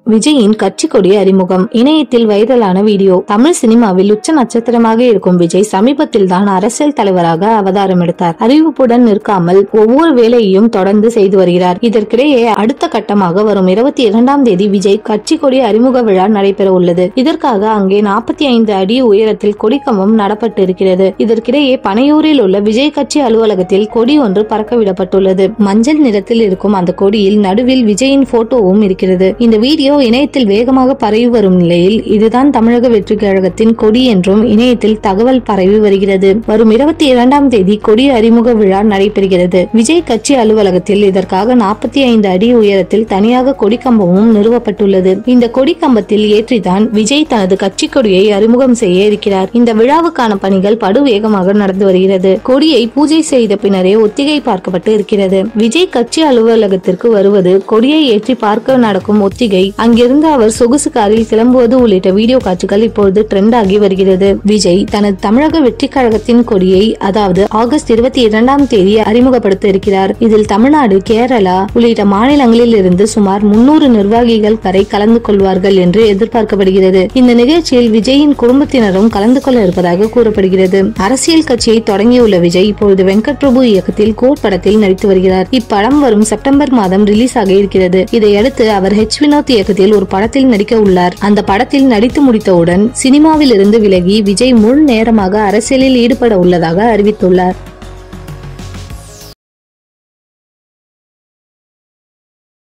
விஜயின் கட்சி கொடி அறிமுகம் இணையத்தில் வைரலான வீடியோ தமிழ் சினிமாவில் உச்ச நட்சத்திரமாக இருக்கும் விஜய் சமீபத்தில் தான் அரசியல் தலைவராக அவதாரம் எடுத்தார் அறிவிப்புடன் நிற்காமல் ஒவ்வொரு வேலையையும் தொடர்ந்து செய்து வருகிறார் இதற்கிடையே அடுத்த கட்டமாக வரும் இருபத்தி இரண்டாம் தேதி விஜய் கட்சி கொடி அறிமுக விழா நடைபெற உள்ளது இதற்காக அங்கே நாற்பத்தி ஐந்து அடி உயரத்தில் கொடிக்கம்பம் நடப்பட்டு இருக்கிறது இதற்கிடையே பனையூரில் உள்ள விஜய் கட்சி அலுவலகத்தில் கொடி ஒன்று பறக்க விடப்பட்டுள்ளது மஞ்சள் நிறத்தில் இருக்கும் அந்த கொடியில் நடுவில் விஜயின் போட்டோவும் இருக்கிறது இந்த வீடியோ இணையத்தில் வேகமாக பரவி வரும் நிலையில் இதுதான் தமிழக வெற்றி கழகத்தின் கொடி என்றும் இணையத்தில் தகவல் பரவி வருகிறது வரும் இருபத்தி இரண்டாம் தேதி கொடி அறிமுக விழா நடைபெறுகிறது விஜய் கட்சி அலுவலகத்தில் இதற்காக நாற்பத்தி ஐந்து அடி உயரத்தில் தனியாக கொடி கம்பமும் நிறுவப்பட்டுள்ளது இந்த கொடி கம்பத்தில் ஏற்றிதான் விஜய் தனது கட்சி கொடியை அறிமுகம் செய்ய இருக்கிறார் இந்த விழாவுக்கான பணிகள் படு வேகமாக நடந்து வருகிறது கொடியை பூஜை செய்த பின்னரே ஒத்திகை பார்க்கப்பட்டு இருக்கிறது விஜய் கட்சி அலுவலகத்திற்கு வருவது கொடியை ஏற்றி பார்க்க நடக்கும் ஒத்திகை அங்கிருந்து அவர் சொகுசு காரில் கிளம்புவது உள்ளிட்ட வீடியோ காட்சிகள் இப்பொழுது ட்ரெண்ட் ஆகி வருகிறது விஜய் தனது தமிழக வெற்றி கழகத்தின் கொடியை அதாவது ஆகஸ்ட் இருபத்தி இரண்டாம் தேதி அறிமுகப்படுத்த இருக்கிறார் இதில் தமிழ்நாடு கேரளா உள்ளிட்ட மாநிலங்களில் இருந்து சுமார் முன்னூறு நிர்வாகிகள் வரை கலந்து கொள்வார்கள் என்று எதிர்பார்க்கப்படுகிறது இந்த நிகழ்ச்சியில் விஜயின் குடும்பத்தினரும் கலந்து கொள்ள இருப்பதாக கூறப்படுகிறது அரசியல் கட்சியை தொடங்கியுள்ள விஜய் இப்பொழுது வெங்கட் பிரபு இயக்கத்தில் கோட் படத்தில் நடித்து வருகிறார் இப்படம் வரும் செப்டம்பர் மாதம் ரிலீஸ் ஆக இருக்கிறது இதையடுத்து அவர் ஹெச் வினோத் இயக்கத்தில் ஒரு படத்தில் நடிக்க உள்ளார் அந்த படத்தில் நடித்து முடித்தவுடன் சினிமாவில் இருந்து விலகி விஜய் முழு நேரமாக அரசியலில் ஈடுபட உள்ளதாக அறிவித்துள்ளார்